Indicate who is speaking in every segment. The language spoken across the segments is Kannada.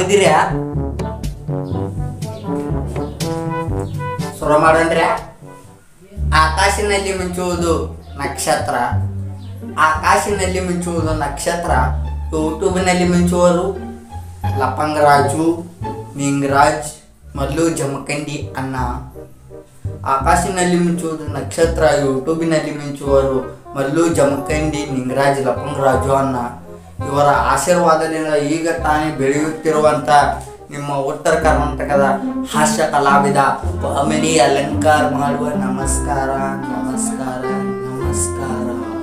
Speaker 1: ಬಂದಿರ್ಯಾ ಶುರು ಮಾಡೋಣ್ರ ಆಕಾಶಿನಲ್ಲಿ ಮಿಂಚುವುದು ನಕ್ಷತ್ರ ಆಕಾಶಿನಲ್ಲಿ ಮಿಂಚುವುದು ನಕ್ಷತ್ರ ಯೂಟ್ಯೂಬ್ನಲ್ಲಿ ಮಿಂಚುವರು ಲಪಂಗರಾಜು ನಿಂಗರಾಜ್ ಮಲ್ಲು ಜಮಖಂಡಿ ಅಣ್ಣ ಆಕಾಶಿನಲ್ಲಿ ಮಿಂಚುವುದು ನಕ್ಷತ್ರ ಯೂಟ್ಯೂಬಿನಲ್ಲಿ ಮಿಂಚುವರು ಮಲ್ಲು ಜಮಖಂಡಿ ನಿಂಗರಾಜ್ ಲಪಂಗರಾಜು ಅಣ್ಣ ಇವರ ಆಶೀರ್ವಾದದಿಂದ ಈಗ ತಾನೇ ಬೆಳೆಯುತ್ತಿರುವಂತ ನಿಮ್ಮ ಉತ್ತರ ಕರ್ನಾಟಕದ ಹಾಸ್ಯ ಕಲಾವಿದ ಕಾಮಿಡಿ ಅಲಂಕಾರ ಮಾಡುವ ನಮಸ್ಕಾರ ನಮಸ್ಕಾರ ನಮಸ್ಕಾರ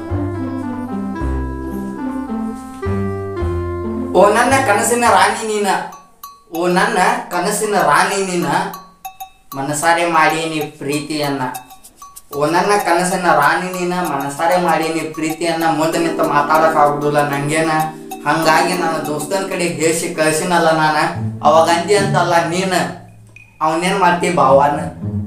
Speaker 1: ಓ ನನ್ನ ಕನಸಿನ ರಾಣಿ ನೀನ ಓ ನನ್ನ ಕನಸಿನ ರಾಣಿ ನೀನ ಮನಸಾರೆ ಮಾಡೀನಿ ಪ್ರೀತಿಯನ್ನ ಓ ನನ್ನ ಕನಸಿನ ರಾಣಿ ನೀನ ಮನಸಾರೆ ಮಾಡೀನಿ ಪ್ರೀತಿಯನ್ನ ಮುಂದೆ ನಿಂತ ಮಾತಾಡಕ್ ಆಗುದಿಲ್ಲ ನಂಗೇನ ಹಂಗಾಗಿ ನಾನು ದೋಸ್ತನ ಕಡೆ ಹೇಸಿ ಕಳ್ಸಿನಲ್ಲ ನಾನು ಅವಾಗ ಅಂದಿ ಅಂತಲ್ಲ ನೀನ ಅವನೇನ್ ಮಾಡ್ತಿ ಭಾವನ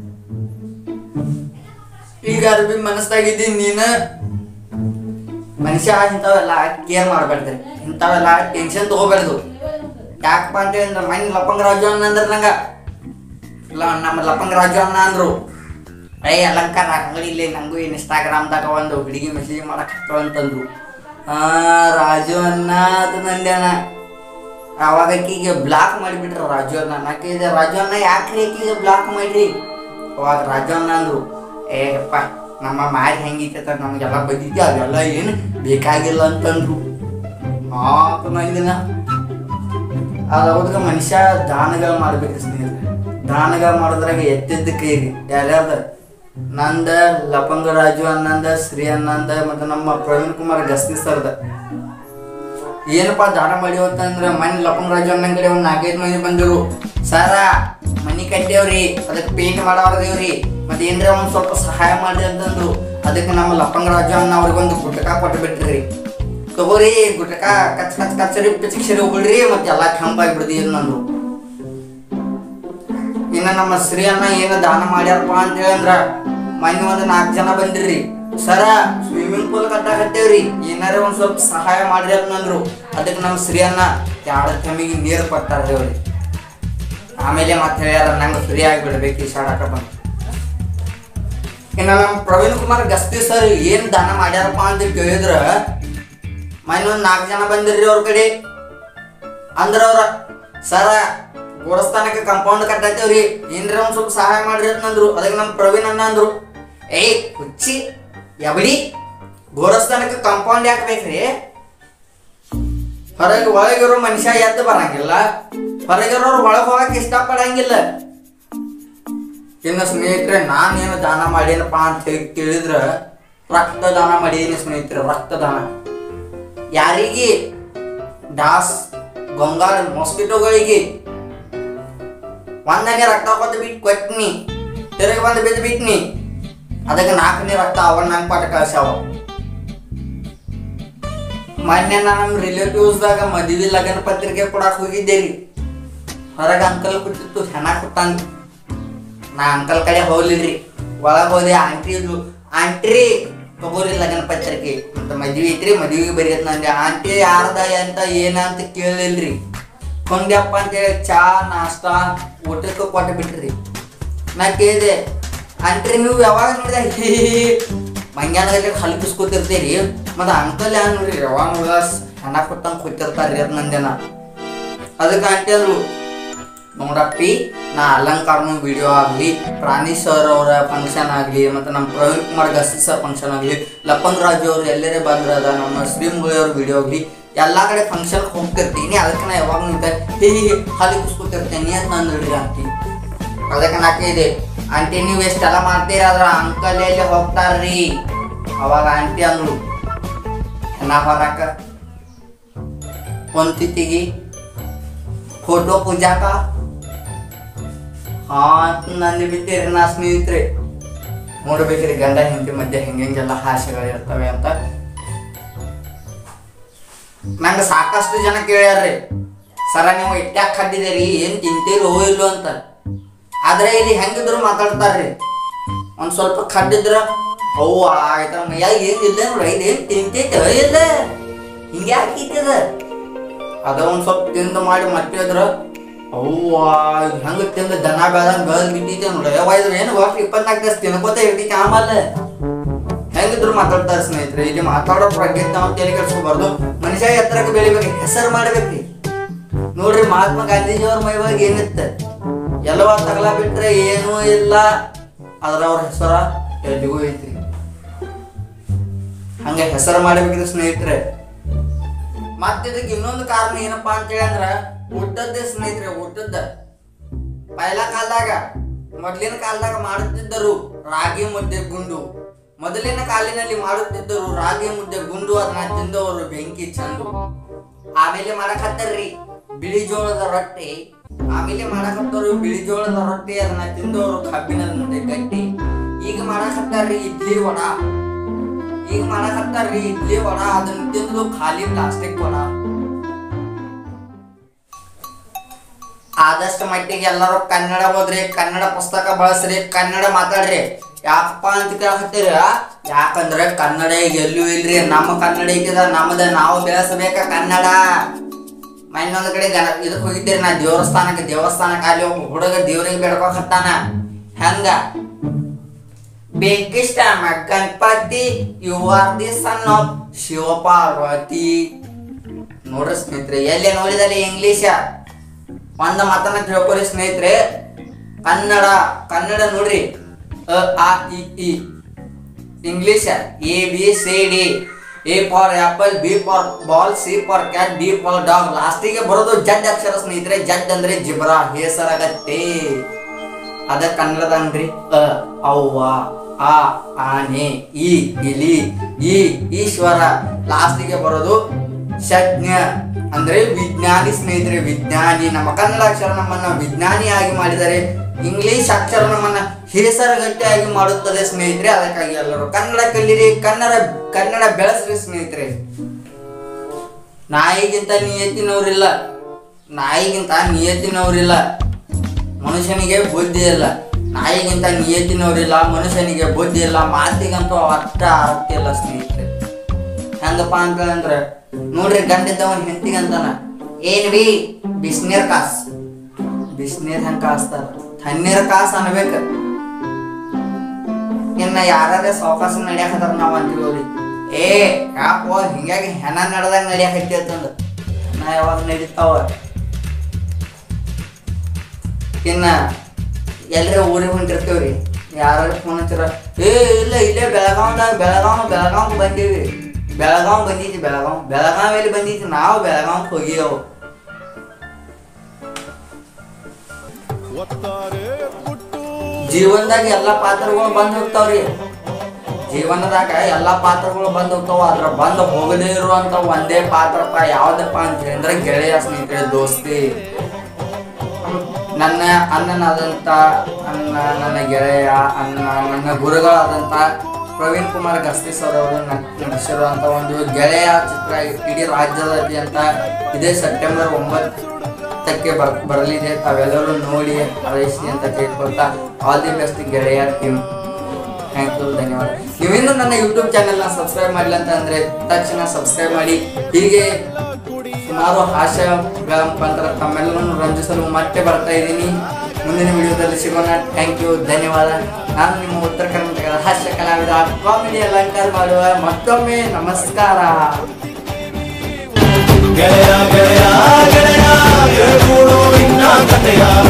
Speaker 1: ಈಗ ಅರ್ಬಿ ಮನಸ್ಸಾಗಿದ್ದೀನಿ ನೀನ ಮನುಷ್ಯ ಇಂಥವೆಲ್ಲ ಕೇರ್ ಮಾಡ್ಬೇಡ್ರಿ ಇಂಥವೆಲ್ಲ ಟೆನ್ಷನ್ ತಗೋಬೇಡ್ದು ಯಾಕಪ್ಪ ಅಂತ ಹೇಳಿದ್ರೆ ಮನೆ ಲಪಂಗ ರಾಜು ಅಣ್ಣ ಅಂದ್ರೆ ನಂಗ ಇಲ್ಲ ನಮ್ಮ ಲಪಂಗ ರಾಜು ಅಣ್ಣ ಅಂದ್ರು ಏ ಅಲಂಕಾರ ಅಂಗಡಿ ಇಲ್ಲಿ ನಂಗೂ ಇನ್ಸ್ಟಾಗ್ರಾಮ್ದಾಗ ಒಂದು ಹುಡುಗಿ ಮೆಸೇಜ್ ಮಾಡಕ್ ಹತ್ತಳು ಅಂತಂದ್ರು ಆ ರಾಜು ಅಣ್ಣ ಅದು ನಂದೇನ ಅವಾಗ ಆಕಿಗೆ ಬ್ಲಾಕ್ ಮಾಡಿಬಿಟ್ರ ರಾಜು ಅಣ್ಣ ನಾಕೆ ಇದೆ ರಾಜು ಅಣ್ಣ ಯಾಕ್ರಿ ಆಕಿಗೆ ಬ್ಲಾಕ್ ಮಾಡ್ರಿ ಅವಾಗ ರಾಜು ಅಣ್ಣ ಅಂದ್ರು ಏಪ್ಪ ನಮ್ಮ ಮಾರಿ ಹೆಂಗಿತ್ತ ನಮ್ಗೆಲ್ಲ ಬದಿತಿ ಅದೆಲ್ಲ ಏನು ಬೇಕಾಗಿಲ್ಲ ಅಂತಂದ್ರು ಆತು ನಂದಿನ ಅದ್ರೊಳಗ ಮನುಷ್ಯ ದಾನಗಳು ಮಾಡ್ಬೇಕು ಸ್ನೇಹಿತರೆ ದಾನಗಳು ಮಾಡೋದ್ರಾಗ ಎತ್ತಿದ್ದ ಕೈ ರೀ ಯಾರ್ಯಾರ್ದ ನಂದ ಲಪಂಗ ರಾಜು ಅನ್ನಂದ ಶ್ರೀ ಅನ್ನಂದ ಮತ್ತು ನಮ್ಮ ಪ್ರವೀಣ್ ಕುಮಾರ್ ಗಸ್ತಿ ಸರ್ದ ಏನಪ್ಪ ದಾನ ಮಾಡಿವ ಅಂತಂದ್ರೆ ಮನೆ ಲಪಂಗ ರಾಜು ಅನ್ನಂಗ್ ಕಡೆ ಒಂದು ನಾಲ್ಕೈದು ಮಂದಿ ಬಂದಿರು ಸರ ಮನಿ ಕಟ್ಟೇವ್ರಿ ಅದಕ್ಕೆ ಪೇಂಟ್ ಮಾಡಾರ್ದೇವ್ರಿ ಮತ್ತೆ ಏನ್ರ ಒಂದ್ ಸ್ವಲ್ಪ ಸಹಾಯ ಮಾಡಿ ಅಂತಂದ್ರು ಅದಕ್ಕೆ ನಮ್ಮ ಲಪಂಗ ರಾಜು ಅನ್ನ ಅವ್ರಿಗೊಂದು ಗುಟಕ ಕೊಟ್ಟು ಬಿಟ್ರಿ ತಗೋರಿ ಗುಟಕ ಕಚ್ ಕಚ್ ಕಚ್ಚರಿ ಪಿಚಕ್ಸರಿ ಹೋಗ್ಬಿಡ್ರಿ ಮತ್ತೆ ಎಲ್ಲಾ ಕೆಂಪ್ ಆಗ್ಬಿಡ್ದಿ ನಂದ್ರು ಇನ್ನ ನಮ್ಮ ಶ್ರೀ ಅಣ್ಣ ಏನ ದಾನ ಮಾಡ್ಯಾರಪ್ಪ ಅಂತ ಅಂದ್ರ ಮೊನ್ನೆ ಒಂದ್ ನಾಲ್ಕು ಜನ ಬಂದಿರ್ರಿ ಸರ ಸ್ವಿಮ್ಮಿಂಗ್ ಪೂಲ್ ಕಟ್ಟಾಕತ್ತೇವ್ರಿ ಏನಾರ ಒಂದ್ ಸ್ವಲ್ಪ ಸಹಾಯ ಮಾಡ್ರಿ ಅಂತಂದ್ರು ಅದಕ್ಕೆ ನಮ್ಮ ಶ್ರೀ ಅಣ್ಣ ಎರಡು ಕೆಮ್ಮಿಗೆ ನೀರು ಕೊಟ್ಟಾರ್ರಿ ಅವ್ರಿಗೆ ಆಮೇಲೆ ಮತ್ತೆ ಹೇಳ್ಯಾರ ನಂಗೆ ಫ್ರೀ ಆಗಿಬಿಡ್ಬೇಕು ಈ ಶಾಡಾಕ ಬಂದು ಇನ್ನು ನಮ್ಮ ಪ್ರವೀಣ್ ಕುಮಾರ್ ಗಸ್ತಿ ಸರ್ ಏನ್ ದಾನ ಮಾಡ್ಯಾರಪ್ಪ ಅಂತ ಕೇಳಿದ್ರ ಮೊನ್ನೆ ಒಂದ್ ನಾಲ್ಕು ಜನ ಬಂದಿರ್ರಿ ಅವ್ರ ಕಡೆ ಅಂದ್ರ ಅವ್ರ ಸರ ಗೋರಸ್ಥಾನಕ್ಕೆ ಕಂಪೌಂಡ್ ಕಟ್ಟತ್ತೇವ್ರಿ ಏನ್ರ ಒಂದ್ ಸ್ವಲ್ಪ ಸಹಾಯ ಮಾಡ್ರಿ ಅಂತಂದ್ರು ಅದಕ್ಕೆ ನಮ್ಮ ಪ್ರವೀಣ್ ಅಣ್ಣ ಅಂದ್ರು ಏಯ್ ಹುಚ್ಚಿ ಎಬಡಿ ಗೋರಸ್ಥಾನಕ್ಕೆ ಕಾಂಪೌಂಡ್ ಯಾಕೆ ಬೇಕ್ರಿ ಹೊರಗೆ ಒಳಗಿರೋ ಮನುಷ್ಯ ಎದ್ದು ಬರಂಗಿಲ್ಲ ಹೊರಗಿರೋರು ಒಳಗೆ ಹೋಗಕ್ಕೆ ಇಷ್ಟಪಡಂಗಿಲ್ಲ ಇನ್ನು ಸ್ನೇಹಿತರೆ ನಾನೇನು ದಾನ ಮಾಡೇನಪ್ಪ ಅಂತ ಹೇಳಿ ಕೇಳಿದ್ರ ರಕ್ತದಾನ ಮಾಡೀನಿ ಸ್ನೇಹಿತರೆ ರಕ್ತದಾನ ಯಾರಿಗೆ ಡಾಸ್ ಗೊಂಗಾಳ ಮಾಸ್ಕಿಟೋಗಳಿಗೆ ಒಂದನೇ ರಕ್ತ ಕೊಟ್ಟು ಬಿಟ್ಟು ಕೊಟ್ನಿ ತಿರುಗಿ ಬಂದು ಬಿದ್ದು ಬಿಟ್ನಿ ಅದಕ್ಕೆ ನಾಲ್ಕನೇ ರಕ್ತ ಅವನ್ ನಂಗೆ ಪಟ ಕಳ್ಸ್ಯಾವ ಮೊನ್ನೆ ನಾ ನಮ್ಮ ರಿಲೇಟಿವ್ಸ್ದಾಗ ಮದುವೆ ಲಗ್ನ ಪತ್ರಿಕೆ ಕೊಡಕ್ ಹೋಗಿದ್ದೆ ರೀ ಹೊರಗೆ ಅಂಕಲ್ ಕೊಟ್ಟಿತ್ತು ಹೆಣ ಕೊಟ್ಟಾನ ನಾ ಅಂಕಲ್ ಕಡೆ ಹೋಗ್ಲಿಲ್ರಿ ಒಳಗೆ ಹೋದೆ ಆಂಟಿ ಇದ್ಲು ಆಂಟ್ರಿ ತಗೋರಿ ಲಗ್ನ ಪತ್ರಿಕೆ ಅಂತ ಮದ್ವೆ ಐತ್ರಿ ಮದ್ವೆಗೆ ಬರೀತ್ ನಂದೆ ಆಂಟಿ ಯಾರ್ದ ಅಂತ ಏನ ಅಂತ ಕೇಳಿಲ್ರಿ ಕೊಂದ್ಯಪ್ಪ ಅಂತೇಳಿ ಚಾ ನಾಷ್ಟಾ ಊಟಕ್ಕೆ ಕೊಟ್ಟು ಬಿಟ್ರಿ ನಾ ಕೇಳಿದೆ ಆಂಟ್ರಿ ನೀವು ಯಾವಾಗ ನೋಡಿದ ಮಂಗ್ಯಾನಗಲ್ಲಿ ಹಲ್ಕಿಸ್ಕೊತಿರ್ತೀರಿ ಮತ್ತು ಅಂಕಲ್ ಯಾರು ನೋಡ್ರಿ ಯಾವಾಗ ನೋಡಿದ ಹಣ ಕೊಟ್ಟಂಗೆ ಕೂತಿರ್ತಾರ್ರಿ ಅದು ನಂದೇನ ಅದಕ್ಕೆ ಆಂಟಿ ಅಂದ್ರು ನೋಡಪ್ಪಿ ನಾ ಅಲಂಕಾರನ ವಿಡಿಯೋ ಆಗಲಿ ಪ್ರಾಣಿ ಸರ್ ಅವರ ಫಂಕ್ಷನ್ ಆಗಲಿ ಮತ್ತು ನಮ್ಮ ಪ್ರವೀಣ್ ಕುಮಾರ್ ಗಸ್ತಿ ಸರ್ ಫಂಕ್ಷನ್ ಆಗಲಿ ಲಪಂಗ್ ರಾಜು ಅವ್ರು ಎಲ್ಲರೇ ಬಂದ್ರದ ನಮ್ಮ ಶ್ರೀಮುಳಿ ಅವ್ರ ವಿಡಿಯೋ ಆಗಲಿ ಎಲ್ಲ ಕಡೆ ಫಂಕ್ಷನ್ ಹೋಗ್ತಿರ್ತೀನಿ ಅದಕ್ಕೆ ನಾ ಯಾವಾಗ ನಿಂತ ಹೇ ಹಾಲಿ ಕುಸ್ಕೊತಿರ್ತೀನಿ ಅಂತ ನಾನು ನೋಡಿ ಆಂಟಿ ಅದಕ್ಕೆ ನಾ ಕೇಳಿದೆ ಆಂಟಿ ನೀವು ಎಷ್ಟೆಲ್ಲ ಮಾಡ್ತೀರ ಅದ್ರ ಅಂಕಲ್ ಎಲ್ಲಿ ಹೋಗ್ತಾರ್ರಿ ಅವಾಗ ಆಂಟಿ ಅಂದ್ರು ಹೆಣ ಹೊರಕ ಹೊಂತಿತಿಗಿ ಫೋಟೋ ಪೂಜಾಕ ಹಾ ನಂದು ಬಿಟ್ಟಿರಿ ನಾ ಸ್ನೇಹಿತರೆ ನೋಡ್ಬೇಕ್ರಿ ಗಂಡ ಹೆಂಡತಿ ಮಧ್ಯೆ ಹೆಂಗೆಲ್ಲ ಹಾಸ್ಯಗಳು ಇರ್ತವೆ ಅಂತ ನಂಗೆ ಸಾಕಷ್ಟು ಜನ ಕೇಳ್ಯಾರ್ರಿ ಸರ ನೀವು ಇಟ್ಟ್ಯಾಕ್ ಕಟ್ಟಿದಿರಿ ಏನ್ ತಿಂತೀರೋ ಇಲ್ಲೋ ಅಂತ ಆದ್ರೆ ಇಲ್ಲಿ ಹೆಂಗಿದ್ರು ಮಾತಾಡ್ತಾರ್ರಿ ಒಂದ್ ಸ್ವಲ್ಪ ಕಡ್ಡಿದ್ರ ಅವ್ವ ಆಯ್ತ ಮೈಯಾಗ ಏನ್ ಇಲ್ಲ ನೋಡ್ರಿ ಇದೇನ್ ತಿಂತೈತೆ ಇಲ್ಲ ಹಿಂಗೆ ಹಾಕಿತ್ತದ ಅದ ಒಂದ್ ಸ್ವಲ್ಪ ತಿಂದು ಮಾಡಿ ಮತ್ತೆ ಅದ್ರ ಅವ್ವ ಹೆಂಗ ತಿಂದ ದನ ಬೆಳದಂಗ ಬೆಳದ್ ಬಿಟ್ಟಿದ್ದೆ ನೋಡ ಯಾವ ಇದು ಏನು ಒಟ್ಟು ಇಪ್ಪತ್ನಾಲ್ಕು ದಿವಸ ತಿನ್ಕೋತ ಇರ್ತೈತಿ ಆಮೇಲೆ ಹೆಂಗಿದ್ರು ಮಾತಾಡ್ತಾರೆ ಸ್ನೇಹಿತರೆ ಇಲ್ಲಿ ಮಾತಾಡೋ ಬಗ್ಗೆ ನಾವು ತಲೆ ಕೆಡ್ಸ್ಕೊಬಾರ್ದು ಮನುಷ್ಯ ಎತ್ತರಕ್ಕೆ ಬೆಳಿಬೇಕು ಹೆಸರು ಮಾಡ್ಬೇಕ್ರಿ ನೋಡ್ರಿ ಮಹಾತ್ಮ ಗಾಂಧೀಜಿಯವ್ರ ಮೈವಾಗ ಏನಿತ್ತ ಎಲ್ಲವ ತಗಲ ಬಿಟ್ರೆ ಏನೂ ಇಲ್ಲ ಅದ್ರ ಅವ್ರ ಹೆಸರ ಎಲ್ಲಿಗೂ ಐತಿ ಹಂಗ ಹೆಸರು ಮಾಡ್ಬೇಕ್ರಿ ಸ್ನೇಹಿತರೆ ಮತ್ತೆ ಇದಕ್ಕೆ ಇನ್ನೊಂದು ಕಾರಣ ಏನಪ್ಪಾ ಅಂತೇಳಿ ಅಂದ್ರ ಊಟದ್ದೇ ಸ್ನೇಹಿತರೆ ಊಟದ್ದ ಪೈಲ ಕಾಲದಾಗ ಮೊದ್ಲಿನ ಕಾಲದಾಗ ಮಾಡುತ್ತಿದ್ದರು ರಾಗಿ ಮುದ್ದೆ ಗುಂಡು ಮೊದಲಿನ ಕಾಲಿನಲ್ಲಿ ಮಾಡುತ್ತಿದ್ದರು ರಾಗಿ ಮುದ್ದೆ ಗುಂಡು ಅದನ್ನ ತಿಂದವರು ಬೆಂಕಿ ಚಂದು ಆಮೇಲೆ ಮಾಡಕತ್ತಾರ್ರಿ ಬಿಳಿ ಜೋಳದ ರೊಟ್ಟಿ ಆಮೇಲೆ ಮಾಡಕತ್ತವರು ಬಿಳಿ ಜೋಳದ ರೊಟ್ಟಿ ಅದನ್ನ ತಿಂದವರು ಕಬ್ಬಿಣದ ಮುದ್ದೆ ಗಟ್ಟಿ ಈಗ ಮಾಡಕತ್ತಾರ್ರಿ ಇಡ್ಲಿ ವಡ ಈಗ ಮಾಡಕತ್ತಾರ್ರಿ ಇಡ್ಲಿ ವಡ ಅದನ್ನ ತಿಂದು ಖಾಲಿ ಪ್ಲಾಸ್ಟಿಕ್ ವಡ ಆದಷ್ಟು ಮಟ್ಟಿಗೆ ಎಲ್ಲರೂ ಕನ್ನಡ ಓದ್ರಿ ಕನ್ನಡ ಪುಸ್ತಕ ಬಳಸ್ರಿ ಕನ್ನಡ ಮಾತಾಡ್ರಿ ಯಾಕಪ್ಪ ಅಂತ ಕೇಳಕತ್ತೀರಿ ಯಾಕಂದ್ರೆ ಕನ್ನಡ ಈಗ ಎಲ್ಲೂ ಇಲ್ರಿ ನಮ್ಮ ಕನ್ನಡ ಐತಿದ ನಮ್ದ ನಾವು ಬೆಳೆಸಬೇಕ ಕನ್ನಡ ಇನ್ನೊಂದ್ ಕಡೆ ಗಣ ಇದಕ್ಕೆ ಹೋಗಿದ್ದೀರಿ ನಾ ದೇವಸ್ಥಾನಕ್ಕೆ ದೇವಸ್ಥಾನಕ್ಕೆ ಅಲ್ಲಿ ಒಬ್ಬ ಹುಡುಗ ದೇವ್ರಿಗೆ ಬೇಡ್ಕೊಕತ್ತಾನ ಹೆಂಗ ಬೇಕಿಷ್ಟ Ganapati you are the son of Shivaparvati ನೋಡ್ರಿ ಸ್ನೇಹಿತರೆ ಎಲ್ಲಿ ನೋಡಿದಲ್ಲಿ ಇಂಗ್ಲಿಷ ಒಂದ ಮಾತನ್ನ ತಿಳ್ಕೊರಿ ಸ್ನೇಹಿತರೆ ಕನ್ನಡ ಕನ್ನಡ ನೋಡ್ರಿ ಅ ಆ ಇ ಈ English A B C D A for apple B for ball C for cat D for dog ಲಾಸ್ಟಿಗೆ ಬರೋದು ಜಡ್ ಅಕ್ಷರ ಸ್ನೇಹಿತರೆ ಜಡ್ ಅಂದ್ರೆ ಜಿಬ್ರಾ ಹೆಸರಾಗತ್ತೆ ಅದ ಕನ್ನಡದನ್ರಿ ಅ ಅವ್ವ ಆ ಆನೆ ಈ ಇಲಿ ಈ ಈಶ್ವರ ಲಾಸ್ಟಿಗೆ ಬರೋದು ಶಜ್ಞ ಅಂದ್ರೆ ವಿಜ್ಞಾನಿ ಸ್ನೇಹಿತರೆ ವಿಜ್ಞಾನಿ ನಮ್ಮ ಕನ್ನಡ ಅಕ್ಷರ ನಮ್ಮನ್ನ ವಿಜ್ಞಾನಿಯಾಗಿ ಮಾಡಿದರೆ ಇಂಗ್ಲಿಷ್ ಅಕ್ಷರ ನಮ್ಮನ್ನ ಹೆಸರುಗಟ್ಟಿಯಾಗಿ ಮಾಡುತ್ತದೆ ಸ್ನೇಹಿತರೆ ಅದಕ್ಕಾಗಿ ಎಲ್ಲರೂ ಕನ್ನಡ ಕಲೀರಿ ಕನ್ನಡ ಕನ್ನಡ ಬೆಳೆಸ್ರಿ ಸ್ನೇಹಿತರೆ ನಾಯಿಗಿಂತ ನಿಯತ್ತಿನವರಿಲ್ಲ ನಾಯಿಗಿಂತ ನಿಯತ್ತಿನವರಿಲ್ಲ ಮನುಷ್ಯನಿಗೆ ಬುದ್ಧಿ ಇಲ್ಲ ನಾಯಿಗಿಂತ ನಿಯತ್ತಿನವರಿಲ್ಲ ಮನುಷ್ಯನಿಗೆ ಬುದ್ಧಿ ಇಲ್ಲ ಮಾತಿಗಂತೂ ಅರ್ಥ ಅರ್ಥ ಇಲ್ಲ ಸ್ನೇಹಿತರೆ ಹೆಂಗಪ್ಪ ಅಂತಂದ್ರೆ ನೋಡ್ರಿ ಗಂಡಿದ್ದವನ್ ಹೆಂಡತಿಗಂತಾನ ಏನ್ ಬಿ ಬಿಸ್ನೀರ್ ಕಾಸ್ ಬಿಸ್ನೀರ್ ಹೆಂಗ್ ಕಾಸ್ತಾರ ತಣ್ಣೀರ್ ಕಾಸ್ ಅನ್ಬೇಕ ಇನ್ನ ಯಾರೇ ಸಾವಕಾಶ ನಡಿಯಾಕತ್ತಾರ ನಾವ್ ಅಂತೀವಿ ಅವ್ರಿಗೆ ಏ ಯಾಕೋ ಹಿಂಗಾಗಿ ಹೆಣ ನಡೆದಾಗ ನಡಿಯಾಕೈತಿ ಅಂತಂದು ನಾ ಯಾವಾಗ ನಡೀತಾವ ಇನ್ನ ಎಲ್ಲರೇ ಊರಿಗೆ ಹೊಂಟಿರ್ತೀವ್ರಿ ಯಾರು ಫೋನ್ ಹಚ್ಚಿರ ಏ ಇಲ್ಲ ಇಲ್ಲೇ ಬೆಳಗಾವ್ದಾಗ ಬೆಳಗಾವ್ ಬೆಳಗಾವ್ ಬಂದೀವಿ ಬೆಳಗಾವ್ ಬಂದಿದ್ವಿ ಬೆಳಗಾವ್ ಬೆಳಗಾವ್ ಎಲ್ಲಿ ಬಂದಿದ್ವಿ ನಾವು ಬೆಳಗಾವ್ಗೆ ಹೋಗಿಯವು
Speaker 2: ಒತ್ತಾರೆ ಪುಟ್ಟು
Speaker 1: ಜೀವನದಾಗ ಎಲ್ಲಾ ಪಾತ್ರಗಳು ಬಂದ್ ಹೋಗ್ತಾವ್ರಿ ಜೀವನದಾಗ ಎಲ್ಲಾ ಪಾತ್ರಗಳು ಬಂದ್ ಹೋಗ್ತಾವ ಅದ್ರ ಬಂದ್ ಹೋಗದೇ ಇರುವಂತ ಒಂದೇ ಪಾತ್ರಪ್ಪ ಯಾವ್ದಪ್ಪ ಅಂತ ಹೇಳಿದ್ರೆ ಗೆಳೆಯ ಸ್ನೇಹಿತರೆ ದೋಸ್ತಿ ನನ್ನ ಅಣ್ಣನಾದಂತ ಅಣ್ಣ ನನ್ನ ಗೆಳೆಯ ಅಣ್ಣ ನನ್ನ ಗುರುಗಳಾದಂತ ಪ್ರವೀಣ್ ಕುಮಾರ್ ಗಸ್ತಿ ಸರ್ ಅವರು ನಡೆಸಿರುವಂತ ಒಂದು ಗೆಳೆಯ ಚಿತ್ರ ಇಡೀ ರಾಜ್ಯದಾದ್ಯಂತ ಇದೇ ಸೆಪ್ಟೆಂಬರ್ ಒಂಬತ್ತಕ್ಕೆ ಬರ್ ಬರಲಿದೆ ತಾವೆಲ್ಲರೂ ನೋಡಿ ಹಾರೈಸಿ ಅಂತ ಕೇಳ್ಕೊಳ್ತಾ ಆಲ್ ದಿ ಬೆಸ್ಟ್ ಗೆಳೆಯ ಟೀಮ್ ಥ್ಯಾಂಕ್ ಯು ಧನ್ಯವಾದ ನೀವಿನ್ನೂ ನನ್ನ ಯೂಟ್ಯೂಬ್ ಚಾನೆಲ್ನ ಸಬ್ಸ್ಕ್ರೈಬ್ ಮಾಡಿಲ್ಲ ಅಂತ ಅಂದ್ರೆ ತಕ್ಷಣ ಸಬ್ಸ್ಕ್ರೈಬ್ ಮಾಡಿ ಹೀಗೆ ಸುಮಾರು ಹಾಸ್ಯಗಳ ಮುಖಾಂತರ ತಮ್ಮೆಲ್ಲರನ್ನು ರಂಜಿಸಲು ಮತ್ತೆ ಬರ್ತಾ ಇದ್ದೀನಿ ಮುಂದಿನ ವಿಡಿಯೋದಲ್ಲಿ ಸಿಗೋಣ ಥ್ಯಾಂಕ್ ಯು ಧನ್ಯವಾದ ನಾನು ನಿಮ್ಮ ಉತ್ತರ ಕರ್ನಾಟಕದ ಹಾಸ್ಯ ಕಲಾವಿದ ಕಾಮಿಡಿ ಅಲಂಕಾರ ಮಾಡುವ ಮತ್ತೊಮ್ಮೆ ನಮಸ್ಕಾರ
Speaker 2: ಗೆಳೆಯ ಗೆಳೆಯ ಗೆಳೆಯ ಹೇಳ್ಕೊಡು ಇನ್ನ ಕಥೆಯ